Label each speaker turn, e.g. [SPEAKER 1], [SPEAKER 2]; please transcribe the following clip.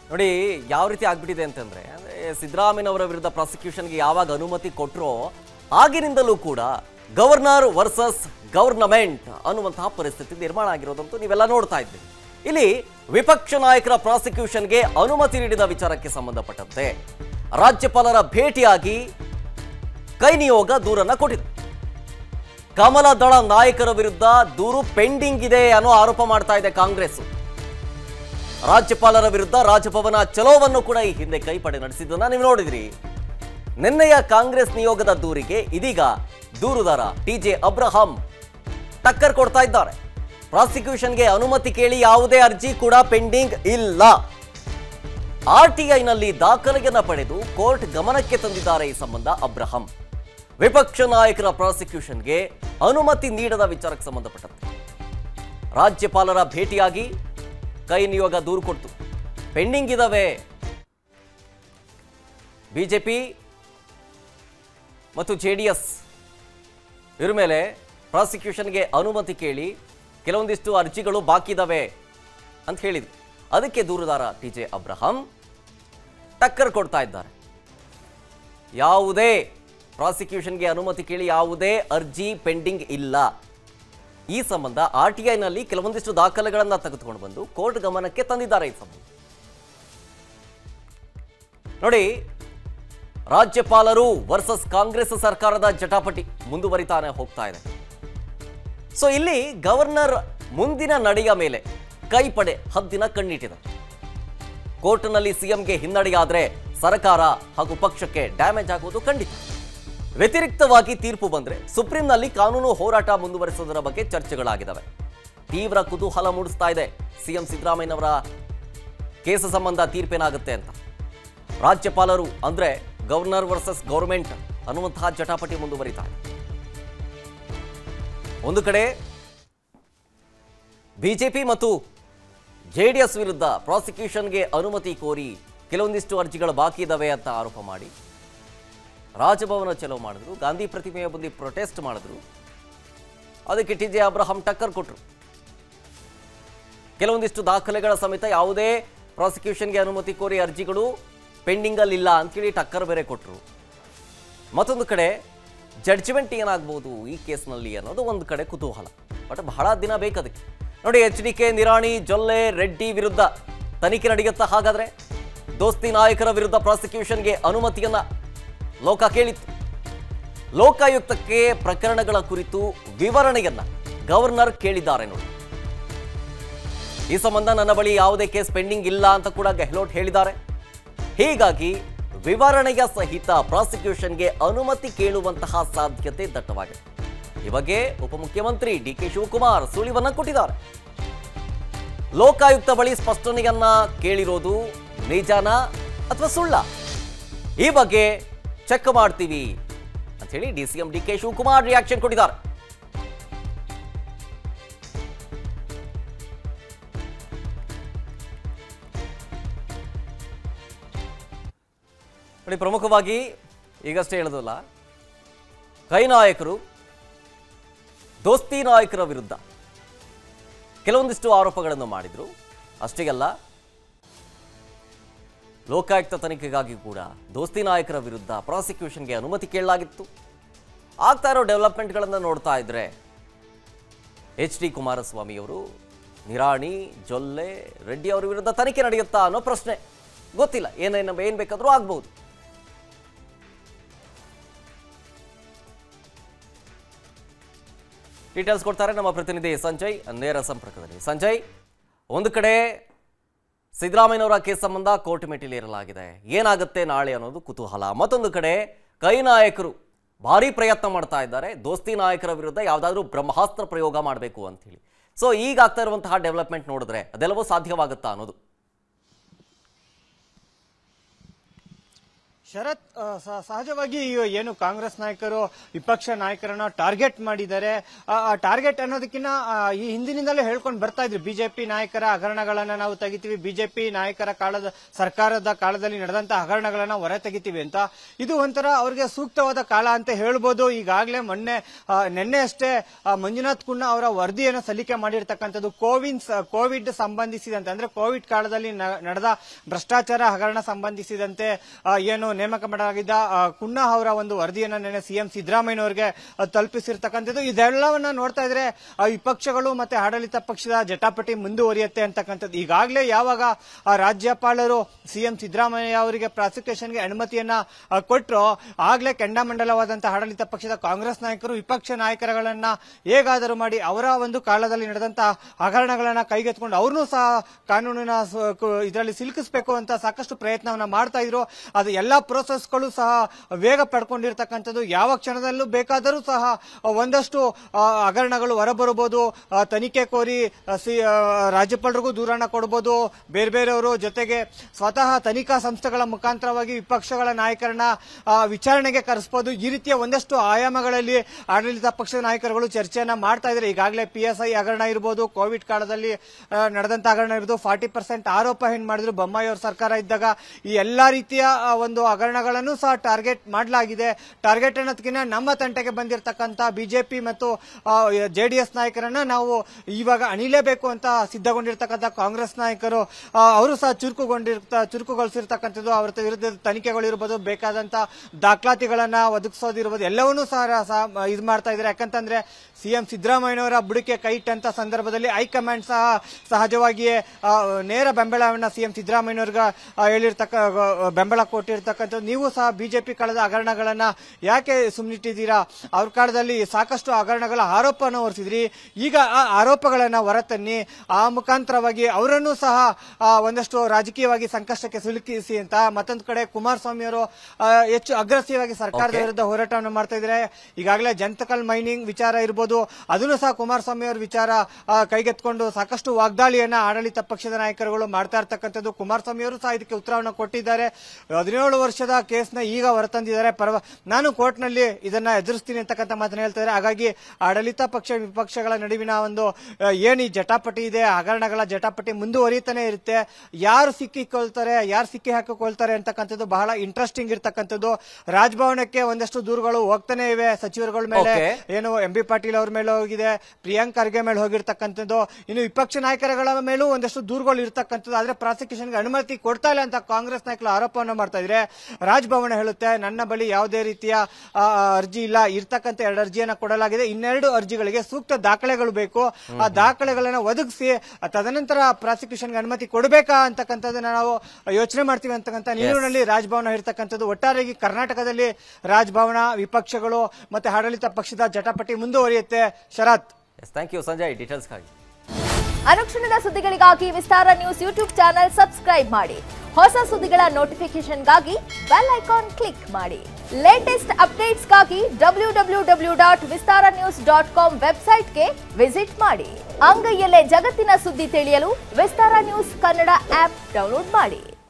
[SPEAKER 1] ನೋಡಿ ಯಾವ ರೀತಿ ಆಗ್ಬಿಟ್ಟಿದೆ ಅಂತಂದ್ರೆ ಅಂದ್ರೆ ಸಿದ್ದರಾಮಯ್ಯನವರ ವಿರುದ್ಧ ಪ್ರಾಸಿಕ್ಯೂಷನ್ಗೆ ಯಾವಾಗ ಅನುಮತಿ ಕೊಟ್ಟರೋ ಆಗಿನಿಂದಲೂ ಕೂಡ ಗವರ್ನರ್ ವರ್ಸಸ್ ಗವರ್ನಮೆಂಟ್ ಅನ್ನುವಂತಹ ಪರಿಸ್ಥಿತಿ ನಿರ್ಮಾಣ ಆಗಿರೋದಂತೂ ನೀವೆಲ್ಲ ನೋಡ್ತಾ ಇದ್ದೀವಿ ಇಲ್ಲಿ ವಿಪಕ್ಷ ನಾಯಕರ ಪ್ರಾಸಿಕ್ಯೂಷನ್ಗೆ ಅನುಮತಿ ನೀಡಿದ ವಿಚಾರಕ್ಕೆ ಸಂಬಂಧಪಟ್ಟಂತೆ ರಾಜ್ಯಪಾಲರ ಭೇಟಿಯಾಗಿ ಕೈ ನಿಯೋಗ ದೂರನ್ನ ಕೊಟ್ಟಿದೆ ಕಮಲ ದಳ ನಾಯಕರ ವಿರುದ್ಧ ದೂರು ಪೆಂಡಿಂಗ್ ಇದೆ ಅನ್ನೋ ಆರೋಪ ಮಾಡ್ತಾ ಇದೆ ಕಾಂಗ್ರೆಸ್ ರಾಜ್ಯಪಾಲರ ವಿರುದ್ಧ ರಾಜಭವನ ಚಲೋವನ್ನು ಕೂಡ ಈ ಹಿಂದೆ ಕೈಪಡೆ ನಡೆಸಿದ್ದನ್ನ ನೀವು ನೋಡಿದ್ರಿ ನಿನ್ನೆಯ ಕಾಂಗ್ರೆಸ್ ನಿಯೋಗದ ದೂರಿಗೆ ಇದೀಗ ದೂರುದಾರ ಟಿಜೆ ಅಬ್ರಹಾಂ ಟಕ್ಕರ್ ಕೊಡ್ತಾ ಇದ್ದಾರೆ ಪ್ರಾಸಿಕ್ಯೂಷನ್ಗೆ ಅನುಮತಿ ಕೇಳಿ ಯಾವುದೇ ಅರ್ಜಿ ಕೂಡ ಪೆಂಡಿಂಗ್ ಇಲ್ಲ ಆರ್ಟಿಐನಲ್ಲಿ ದಾಖಲೆಯನ್ನ ಪಡೆದು ಕೋರ್ಟ್ ಗಮನಕ್ಕೆ ತಂದಿದ್ದಾರೆ ಈ ಸಂಬಂಧ ಅಬ್ರಹಾಂ ವಿಪಕ್ಷ ನಾಯಕರ ಪ್ರಾಸಿಕ್ಯೂಷನ್ಗೆ ಅನುಮತಿ ನೀಡದ ವಿಚಾರಕ್ಕೆ ಸಂಬಂಧಪಟ್ಟಂತೆ ರಾಜ್ಯಪಾಲರ ಭೇಟಿಯಾಗಿ ಕೈ ನಿಯೋಗ ದೂರು ಕೊಡ್ತು ಪೆಂಡಿಂಗ್ ಇದಾವೆ ಬಿಜೆಪಿ ಮತ್ತು ಜೆ ಡಿ ಎಸ್ ಇವ್ರ ಮೇಲೆ ಪ್ರಾಸಿಕ್ಯೂಷನ್ಗೆ ಅನುಮತಿ ಕೇಳಿ ಕೆಲವೊಂದಿಷ್ಟು ಅರ್ಜಿಗಳು ಬಾಕಿ ಇದಾವೆ ಅಂತ ಹೇಳಿದ್ರು ಅದಕ್ಕೆ ದೂರುದಾರ ಟಿ ಜೆ ಅಬ್ರಹಾಂ ಟಕ್ಕರ್ ಕೊಡ್ತಾ ಇದ್ದಾರೆ ಯಾವುದೇ ಪ್ರಾಸಿಕ್ಯೂಷನ್ಗೆ ಅನುಮತಿ ಕೇಳಿ ಯಾವುದೇ ಅರ್ಜಿ ಪೆಂಡಿಂಗ್ ಇಲ್ಲ ಈ ಸಂಬಂಧ ಆರ್ ಟಿ ಐನಲ್ಲಿ ಕೆಲವೊಂದಿಷ್ಟು ದಾಖಲೆಗಳನ್ನು ತೆಗೆದುಕೊಂಡು ಬಂದು ಕೋರ್ಟ್ ಗಮನಕ್ಕೆ ತಂದಿದ್ದಾರೆ ಈ ಸಂಬಂಧ ನೋಡಿ ರಾಜ್ಯಪಾಲರು ವರ್ಸಸ್ ಕಾಂಗ್ರೆಸ್ ಸರ್ಕಾರದ ಜಟಾಪಟಿ ಮುಂದುವರಿತಾನೆ ಹೋಗ್ತಾ ಇದೆ ಸೊ ಇಲ್ಲಿ ಗವರ್ನರ್ ಮುಂದಿನ ನಡೆಯ ಮೇಲೆ ಕೈಪಡೆ ಹದ್ದಿನ ಕಣ್ಣಿಟ್ಟಿದೆ ಕೋರ್ಟ್ನಲ್ಲಿ ಸಿಎಂಗೆ ಹಿನ್ನಡೆಯಾದ್ರೆ ಸರ್ಕಾರ ಹಾಗೂ ಪಕ್ಷಕ್ಕೆ ಡ್ಯಾಮೇಜ್ ಆಗುವುದು ಖಂಡಿತ ವ್ಯತಿರಿಕ್ತವಾಗಿ ತೀರ್ಪು ಬಂದ್ರೆ ಸುಪ್ರೀಂನಲ್ಲಿ ಕಾನೂನು ಹೋರಾಟ ಮುಂದುವರಿಸುವುದರ ಬಗ್ಗೆ ಚರ್ಚೆಗಳಾಗಿದ್ದಾವೆ ತೀವ್ರ ಕುತೂಹಲ ಮೂಡಿಸ್ತಾ ಇದೆ ಸಿಎಂ ಸಿದ್ದರಾಮಯ್ಯನವರ ಕೇಸ್ ಸಂಬಂಧ ತೀರ್ಪೇನಾಗುತ್ತೆ ಅಂತ ರಾಜ್ಯಪಾಲರು ಅಂದ್ರೆ ಗವರ್ನರ್ ವರ್ಸಸ್ ಗೌರ್ಮೆಂಟ್ ಅನ್ನುವಂತಹ ಜಟಾಪಟಿ ಮುಂದುವರಿತಾ ಇದೆ ಒಂದು ಕಡೆ ಬಿಜೆಪಿ ಮತ್ತು ಜೆಡಿಎಸ್ ವಿರುದ್ಧ ಪ್ರಾಸಿಕ್ಯೂಷನ್ಗೆ ಅನುಮತಿ ಕೋರಿ ಕೆಲವೊಂದಿಷ್ಟು ಅರ್ಜಿಗಳು ಬಾಕಿ ಇದ್ದಾವೆ ಅಂತ ಆರೋಪ ಮಾಡಿ ರಾಜಭವನ ಚಲೋ ಮಾಡಿದ್ರು ಗಾಂಧಿ ಪ್ರತಿಮೆಯ ಬಂದು ಪ್ರೊಟೆಸ್ಟ್ ಮಾಡಿದ್ರು ಅದಕ್ಕೆ ಟಿ ಜೆ ಅಬ್ರಹಾಂ ಟಕ್ಕರ್ ಕೊಟ್ಟರು ಕೆಲವೊಂದಿಷ್ಟು ದಾಖಲೆಗಳ ಸಮೇತ ಯಾವುದೇ ಪ್ರಾಸಿಕ್ಯೂಷನ್ಗೆ ಅನುಮತಿ ಕೋರಿ ಅರ್ಜಿಗಳು ಪೆಂಡಿಂಗಲ್ಲಿ ಇಲ್ಲ ಅಂತೇಳಿ ಟಕ್ಕರ್ ಬೇರೆ ಕೊಟ್ಟರು ಮತ್ತೊಂದು ಕಡೆ ಜಡ್ಜ್ಮೆಂಟ್ ಏನಾಗ್ಬೋದು ಈ ಕೇಸ್ನಲ್ಲಿ ಅನ್ನೋದು ಒಂದು ಕಡೆ ಕುತೂಹಲ ಬಟ್ ಬಹಳ ದಿನ ಬೇಕದಕ್ಕೆ ನೋಡಿ H D K Nirani Jolle Reddy ವಿರುದ್ಧ ತನಿಖೆ ನಡೆಯುತ್ತಾ ಹಾಗಾದ್ರೆ ದೋಸ್ತಿ ನಾಯಕರ ವಿರುದ್ಧ ಪ್ರಾಸಿಕ್ಯೂಷನ್ಗೆ ಅನುಮತಿಯನ್ನ ಲೋಕ ಕೇಳಿತ್ತು ಲೋಕಾಯುಕ್ತಕ್ಕೆ ಪ್ರಕರಣಗಳ ಕುರಿತು ವಿವರಣೆಯನ್ನ ಗವರ್ನರ್ ಕೇಳಿದ್ದಾರೆ ನೋಡಿ ಈ ಸಂಬಂಧ ನನ್ನ ಬಳಿ ಯಾವುದೇ ಕೇಸ್ ಪೆಂಡಿಂಗ್ ಇಲ್ಲ ಅಂತ ಕೂಡ ಗೆಹ್ಲೋಟ್ ಹೇಳಿದ್ದಾರೆ ಹೀಗಾಗಿ ವಿವರಣೆಯ ಸಹಿತ ಪ್ರಾಸಿಕ್ಯೂಷನ್ಗೆ ಅನುಮತಿ ಕೇಳುವಂತಹ ಸಾಧ್ಯತೆ ದಟ್ಟವಾಗಿದೆ ಈ ಬಗ್ಗೆ ಉಪಮುಖ್ಯಮಂತ್ರಿ ಡಿ ಕೆ ಶಿವಕುಮಾರ್ ಸುಳಿವನ್ನ ಕೊಟ್ಟಿದ್ದಾರೆ ಲೋಕಾಯುಕ್ತ ಬಳಿ ಸ್ಪಷ್ಟನೆಯನ್ನ ಕೇಳಿರೋದು ನಿಜಾನ ಅಥವಾ ಸುಳ್ಳ ಈ ಬಗ್ಗೆ ಚೆಕ್ ಮಾಡ್ತೀವಿ ಅಂತ ಹೇಳಿ D C M D K Shivakumar reaction ಕೊಟ್ಟಿದ್ದಾರೆ ನೋಡಿ ಪ್ರಮುಖವಾಗಿ ಈಗಷ್ಟೇ ಹೇಳೋದಲ್ಲ ಕೈ ನಾಯಕರು ದೋಸ್ತಿ ನಾಯಕರ ವಿರುದ್ಧ ಕೆಲವೊಂದಿಷ್ಟು ಆರೋಪಗಳನ್ನು ಮಾಡಿದ್ರು ಅಷ್ಟೇ ಅಲ್ಲ ಲೋಕಾಯುಕ್ತ ತನಿಖೆಗಾಗಿ ಕೂಡ ದೋಸ್ತಿ ನಾಯಕರ ವಿರುದ್ಧ ಪ್ರಾಸಿಕ್ಯೂಷನ್ಗೆ ಅನುಮತಿ ಕೇಳಲಾಗಿತ್ತು ಆಗ್ತಾ ಇರೋ ಡೆವಲಪ್ಮೆಂಟ್ಗಳನ್ನು ನೋಡ್ತಾ ಇದ್ರೆ ಎಚ್ ಡಿ ಕುಮಾರಸ್ವಾಮಿಯವರು ನಿರಾಣಿ ಜೊಲ್ಲೆ ರೆಡ್ಡಿ ಅವರ ವಿರುದ್ಧ ತನಿಖೆ ನಡೆಯುತ್ತಾ ಅನ್ನೋ ಪ್ರಶ್ನೆ ಗೊತ್ತಿಲ್ಲ ಏನೇನು ಏನು ಬೇಕಾದರೂ ಆಗ್ಬೋದು ಡೀಟೇಲ್ಸ್ ಕೊಡ್ತಾರೆ ನಮ್ಮ ಪ್ರತಿನಿಧಿ ಸಂಜಯ್ ನೇರ ಸಂಪರ್ಕದಲ್ಲಿ ಸಂಜಯ್ ಒಂದು ಕಡೆ ಸಿದ್ದರಾಮಯ್ಯನವರ ಕೇಸ್ ಸಂಬಂಧ ಕೋರ್ಟ್ ಮೆಟ್ಟಿಲೇರಲಾಗಿದೆ ಏನಾಗುತ್ತೆ ನಾಳೆ ಅನ್ನೋದು ಕುತೂಹಲ ಮತ್ತೊಂದು ಕಡೆ ಕೈ ನಾಯಕರು ಭಾರಿ ಪ್ರಯತ್ನ ಮಾಡ್ತಾ ಇದ್ದಾರೆ ದೋಸ್ತಿ ನಾಯಕರ ವಿರುದ್ಧ ಯಾವುದಾದ್ರೂ ಬ್ರಹ್ಮಾಸ್ತ್ರ ಪ್ರಯೋಗ ಮಾಡಬೇಕು ಅಂತ ಹೇಳಿ ಸೊ ಈಗ ಆಗ್ತಾ ಇರುವಂತಹ ಡೆವಲಪ್ಮೆಂಟ್ ನೋಡಿದ್ರೆ ಅದೆಲ್ಲವೂ ಸಾಧ್ಯವಾಗುತ್ತಾ ಅನ್ನೋದು
[SPEAKER 2] ಶರತ್ ಆ, ಸ- ಸಹಜವಾಗಿ ಈ ಏನು ಕಾಂಗ್ರೆಸ್ ನಾಯಕರು ವಿಪಕ್ಷ ನಾಯಕರನ್ನ ಟಾರ್ಗೆಟ್ ಮಾಡಿದ್ದಾರೆ ಆ ಆ ಟಾರ್ಗೆಟ್ ಅನ್ನೋದಕ್ಕಿಂತ ಆ, ಈ ಹಿಂದಿನಿಂದಲೇ ಹೇಳ್ಕೊಂಡು ಬರ್ತಾ ಇದ್ರು ಬಿಜೆಪಿ ನಾಯಕರ ಹಗರಣಗಳನ್ನ ನಾವು ತೆಗಿತೀವಿ ಬಿಜೆಪಿ ನಾಯಕರ ಕಾಲದ ಸರ್ಕಾರದ ಕಾಲದಲ್ಲಿ ನಡೆದಂತ ಹಗರಣಗಳನ್ನ ಹೊರ ತೆಗಿತೀವಿ ಅಂತ ಇದು ಒಂಥರ ಅವ್ರಿಗೆ ಸೂಕ್ತವಾದ ಕಾಲ ಅಂತ ಹೇಳ್ಬೋದು ಈಗಾಗಲೇ ಮೊನ್ನೆ ಆ, ನಿನ್ನೆ ಅಷ್ಟೇ ಆ, ಮಂಜುನಾಥ್ ಕುಣ್ಣ ಅವರ ವರದಿಯನ್ನು ಸಲ್ಲಿಕೆ ಮಾಡಿರ್ತಕ್ಕಂಥದ್ದು ಕೋವಿನ್ ಸ- ಕೋವಿಡ್ ಸಂಬಂಧಿಸಿದಂತೆ ಅಂದ್ರೆ ಕೋವಿಡ್ ಕಾಲದಲ್ಲಿ ನ- ನಡೆದ ಭ್ರಷ್ಟಾಚಾರ ಹಗರಣ ಸಂಬಂಧಿಸಿದಂತೆ ಆ, ಏನು ನೇಮಕ ಮಾಡಲಾಗಿದ್ದ ಆ, ಕುಣ್ಣ ಅವರ ಒಂದು ವರದಿಯನ್ನು ನಿನ್ನೆ ಸಿಎಂ ಸಿದ್ದರಾಮಯ್ಯನವರಿಗೆ ಆ, ತಲುಪಿಸಿರ್ತಕ್ಕಂಥದ್ದು ಇದೆಲ್ಲವನ್ನ ನೋಡ್ತಾ ಇದ್ರೆ ಆ, ವಿಪಕ್ಷಗಳು ಮತ್ತೆ ಆಡಳಿತ ಪಕ್ಷದ ಜಟಾಪಟಿ ಮುಂದುವರಿಯುತ್ತೆ ಅಂತಕ್ಕಂಥದ್ದು ಈಗಾಗಲೇ ಯಾವಾಗ ಆ ರಾಜ್ಯಪಾಲರು ಸಿಎಂ ಸಿದ್ದರಾಮಯ್ಯ ಅವರಿಗೆ ಪ್ರಾಸಿಕ್ಯೂಷನ್ಗೆ ಅನುಮತಿಯನ್ನ ಆ, ಕೊಟ್ರೋ ಆಗ್ಲೇ ಕೆಂಡಾಮಂಡಲವಾದಂತಹ ಆಡಳಿತ ಪಕ್ಷದ ಕಾಂಗ್ರೆಸ್ ನಾಯಕರು ವಿಪಕ್ಷ ನಾಯಕರುಗಳನ್ನ ಹೇಗಾದರೂ ಮಾಡಿ ಅವರ ಒಂದು ಕಾಲದಲ್ಲಿ ನಡೆದಂತಹ ಹಗರಣಗಳನ್ನ ಕೈಗೆತ್ಕೊಂಡು ಅವ್ರನ್ನೂ ಸಹ ಕಾನೂನಿನ ಇದರಲ್ಲಿ ಸಿಲುಕಿಸಬೇಕು ಅಂತ ಸಾಕಷ್ಟು ಪ್ರಯತ್ನವನ್ನ ಮಾಡ್ತಾ ಇದ್ರು ಅದು ಎಲ್ಲಾ ಪ್ರೋಸೆಸ್ಗಳು ಸಹ ವೇಗ ಪಡ್ಕೊಂಡಿರ್ತಕ್ಕಂಥದ್ದು ಯಾವ ಕ್ಷಣದಲ್ಲೂ ಬೇಕಾದರೂ ಸಹ ಒಂದಷ್ಟು ಆ, ಹಗರಣಗಳು ಹೊರಬರಬಹುದು ಆ, ತನಿಖೆ ಕೋರಿ ಆ, ಸಿ ಆ, ರಾಜ್ಯಪಾಲರಿಗೂ ದೂರನ್ನ ಕೊಡಬಹುದು ಬೇರೆ ಬೇರೆಯವರು ಜೊತೆಗೆ ಸ್ವತಃ ತನಿಖಾ ಸಂಸ್ಥೆಗಳ ಮುಖಾಂತರವಾಗಿ ವಿಪಕ್ಷಗಳ ನಾಯಕರನ್ನ ಆ, ವಿಚಾರಣೆಗೆ ಕರೆಸಬಹುದು ಈ ರೀತಿಯ ಒಂದಷ್ಟು ಆಯಾಮಗಳಲ್ಲಿ ಆಡಳಿತ ಪಕ್ಷದ ನಾಯಕರುಗಳು ಚರ್ಚೆಯನ್ನ ಮಾಡ್ತಾ ಇದ್ದಾರೆ ಈಗಾಗಲೇ ಪಿ ಎಸ್ ಐ ಹಗರಣ ಇರಬಹುದು ಕೋವಿಡ್ ಕಾಲದಲ್ಲಿ ಆ, ನಡೆದಂತ ಹಗರಣ ಇರ್ಬೋದು ಫಾರ್ಟಿ ಪರ್ಸೆಂಟ್ ಆರೋಪ ಏನ್ ಮಾಡಿದ್ರು ಬೊಮ್ಮಾಯಿ ಅವ್ರ ಸರ್ಕಾರ ಇದ್ದಾಗ ಈ ಎಲ್ಲಾ ರೀತಿಯ ಆ, ಒಂದು ಹಗರಣಗಳನ್ನು ಸಹ ಟಾರ್ಗೆಟ್ ಮಾಡಲಾಗಿದೆ ಟಾರ್ಗೆಟ್ ಅನ್ನೋದಕ್ಕಿಂತ ನಮ್ಮ ತಂಟೆಗೆ ಬಂದಿರತಕ್ಕಂತ ಬಿಜೆಪಿ ಮತ್ತು ಜೆಡಿಎಸ್ ನಾಯಕರನ್ನ ನಾವು ಇವಾಗ ಅಣಿಲೇಬೇಕು ಅಂತ ಸಿದ್ಧಗೊಂಡಿರ್ತಕ್ಕಂಥ ಕಾಂಗ್ರೆಸ್ ನಾಯಕರು ಆ, ಅವರು ಸಹ ಚುರುಕುಗೊಂಡಿರ್ತ ಚುರುಕುಗೊಳಿಸಿರ್ತಕ್ಕಂಥದ್ದು ಅವರ ವಿರುದ್ಧ ತನಿಖೆಗಳಿರ್ಬೋದು ಬೇಕಾದಂತ ದಾಖಲಾತಿಗಳನ್ನ ಒದಗಿಸೋದಿರ್ಬೋದು ಎಲ್ಲವನ್ನೂ ಸಹ ಸಹ ಇದು ಮಾಡ್ತಾ ಇದ್ದಾರೆ ಯಾಕಂತಂದ್ರೆ ಸಿಎಂ ಸಿದ್ದರಾಮಯ್ಯನವರ ಬುಡಕ್ಕೆ ಕೈ ಇಟ್ಟಂತ ಸಂದರ್ಭದಲ್ಲಿ ಹೈಕಮಾಂಡ್ ಸಹ ಸಹಜವಾಗಿಯೇ ಆ, ನೇರ ಬೆಂಬಲವನ್ನ ಸಿಎಂ ಸಿದ್ದರಾಮಯ್ಯನವ್ರಿಗೆ ಆ, ಹೇಳಿರ್ತಕ್ಕ ಆ, ಬೆಂಬಲ ಕೊಟ್ಟಿರ್ತಕ್ಕಂಥದ್ದು ನೀವು ಸಹ ಬಿಜೆಪಿ ಕಳೆದ ಹಗರಣಗಳನ್ನ ಯಾಕೆ ಸುಮ್ಮನಿಟ್ಟಿದ್ದೀರಾ ಅವ್ರ ಕಾಲದಲ್ಲಿ ಸಾಕಷ್ಟು ಹಗರಣಗಳ ಆರೋಪವನ್ನು ಹೊರಿಸಿದ್ರಿ ಈಗ ಆ ಆರೋಪಗಳನ್ನ ಹೊರತನ್ನಿ ಆ ಮುಖಾಂತರವಾಗಿ ಅವರನ್ನು ಸಹ ಆ, ಒಂದಷ್ಟು ರಾಜಕೀಯವಾಗಿ ಸಂಕಷ್ಟಕ್ಕೆ ಸಿಲುಕಿಸಿ ಅಂತ ಮತ್ತೊಂದು ಕಡೆ ಕುಮಾರಸ್ವಾಮಿ ಅವರು ಆ, ಹೆಚ್ಚು ಅಗ್ರೆಸಿವ್ ಆಗಿ ಸರ್ಕಾರದ
[SPEAKER 1] Okay.
[SPEAKER 2] ವಿರುದ್ಧ ಹೋರಾಟವನ್ನು ಮಾಡ್ತಾ ಇದ್ದಾರೆ ಈಗಾಗಲೇ ಜಂತಕಲ್ ಮೈನಿಂಗ್ ವಿಚಾರ ಇರ್ಬೋದು ಅದನ್ನು ಸಹ ಕುಮಾರಸ್ವಾಮಿ ಅವರ ವಿಚಾರ ಆ, ಕೈಗೆತ್ಕೊಂಡು ಸಾಕಷ್ಟು ವಾಗ್ದಾಳಿಯನ್ನ ಆಡಳಿತ ಪಕ್ಷದ ನಾಯಕರುಗಳು ಮಾಡ್ತಾ ಇರ್ತಕ್ಕಂಥದ್ದು ಕುಮಾರಸ್ವಾಮಿ ಅವರು ಸಹ ಇದಕ್ಕೆ ಉತ್ತರವನ್ನು ಕೊಟ್ಟಿದ್ದಾರೆ ಹದಿನೇಳು ವರ್ಷದ ಕೇಸ್ನ ಈಗ ಹೊರತಂದಿದ್ದಾರೆ ಪರವ ನಾನು ಕೋರ್ಟ್ನಲ್ಲಿ ಇದನ್ನ ಎದುರಿಸ್ತೀನಿ ಅಂತಕ್ಕಂಥ ಮಾತನ್ನ ಹೇಳ್ತಾರೆ ಹಾಗಾಗಿ ಆಡಳಿತ ಪಕ್ಷ ವಿಪಕ್ಷಗಳ ನಡುವಿನ ಒಂದು ಆ, ಏನ್ ಈ ಜಟಾಪಟಿ ಇದೆ ಹಗರಣಗಳ ಜಟಾಪಟಿ ಮುಂದುವರಿತಾನೆ ಇರುತ್ತೆ ಯಾರು ಸಿಕ್ಕಿಕೊಳ್ತಾರೆ ಯಾರು ಸಿಕ್ಕಿ ಹಾಕಿಕೊಳ್ತಾರೆ ಅಂತಕ್ಕಂಥದ್ದು ಬಹಳ ಇಂಟ್ರೆಸ್ಟಿಂಗ್ ಇರ್ತಕ್ಕಂಥದ್ದು ರಾಜಭವನಕ್ಕೆ ಒಂದಷ್ಟು ದೂರುಗಳು ಹೋಗ್ತಾನೆ ಇವೆ ಸಚಿವರುಗಳ ಮೇಲೆ
[SPEAKER 1] Okay.
[SPEAKER 2] ಏನು ಎಂ ಬಿ ಪಾಟೀಲ್ ಅವ್ರ ಮೇಲೆ ಹೋಗಿದೆ ಪ್ರಿಯಾಂಕ್ ಖರ್ಗೆ ಮೇಲೆ ಹೋಗಿರ್ತಕ್ಕಂಥದ್ದು ಇನ್ನು ವಿಪಕ್ಷ ನಾಯಕರುಗಳ ಮೇಲೂ ಒಂದಷ್ಟು ದೂರುಗಳು ಇರ್ತಕ್ಕಂಥದ್ದು ಆದ್ರೆ ಪ್ರಾಸಿಕ್ಯೂಷನ್ಗೆ ಅನುಮತಿ ಕೊಡ್ತಾ ಇಲ್ಲ ಅಂತ ಕಾಂಗ್ರೆಸ್ ನಾಯಕರು ಆರೋಪವನ್ನು ಮಾಡ್ತಾ ಇದ್ರೆ ರಾಜಭವನ ಹೇಳುತ್ತೆ ನನ್ನ ಬಳಿ ಯಾವುದೇ ರೀತಿಯ ಆ, ಅರ್ಜಿ ಇಲ್ಲ ಇರ್ತಕ್ಕಂಥ ಎರಡು ಅರ್ಜಿಯನ್ನ ಕೊಡಲಾಗಿದೆ ಇನ್ನೆರಡು ಅರ್ಜಿಗಳಿಗೆ ಸೂಕ್ತ ದಾಖಲೆಗಳು ಬೇಕು ಆ ದಾಖಲೆಗಳನ್ನ ಒದಗಿಸಿ ತದನಂತರ ಪ್ರಾಸಿಕ್ಯೂಷನ್ಗೆ ಅನುಮತಿ ಕೊಡಬೇಕಾ ಅಂತಕ್ಕಂಥದ್ದನ್ನ ನಾವು ಯೋಚನೆ ಮಾಡ್ತೀವಿ ಅಂತಕ್ಕಂಥ ನಿಲುವಿನಲ್ಲಿ ರಾಜಭವನ ಇರ್ತಕ್ಕಂಥದ್ದು ಒಟ್ಟಾರೆಯಾಗಿ ಕರ್ನಾಟಕದಲ್ಲಿ ರಾಜಭವನ ವಿಪಕ್ಷಗಳು ಮತ್ತೆ ಆಡಳಿತ ಪಕ್ಷದ ಜಟಾಪಟಿ ಮುಂದುವರಿಯುತ್ತೆ Sharath
[SPEAKER 1] S thank you Sanjay ಡೀಟೇಲ್ಸ್ಗಾಗಿ
[SPEAKER 3] ಅನುಕ್ಷಣದ ಸುದ್ದಿಗಳಿಗಾಗಿ Vistara news YouTube channel subscribe ಮಾಡಿ ಹೊಸ ಸುದ್ದಿಗಳ ನೋಟಿಫಿಕೇಶನ್ಗಾಗಿ ಬೆಲ್ ಐಕಾನ್ ಕ್ಲಿಕ್ ಮಾಡಿ ಲೇಟೆಸ್ಟ್ ಅಪ್ಡೇಟ್ಸ್ಗಾಗಿ W W W dot Vistara news dot com ವೆಬ್ಸೈಟ್ಗೆ ವಿಸಿಟ್ ಮಾಡಿ ಅಂಗೈಯಲ್ಲೇ ಜಗತ್ತಿನ ಸುದ್ದಿ ತಿಳಿಯಲು Vistara news Kannada app download ಮಾಡಿ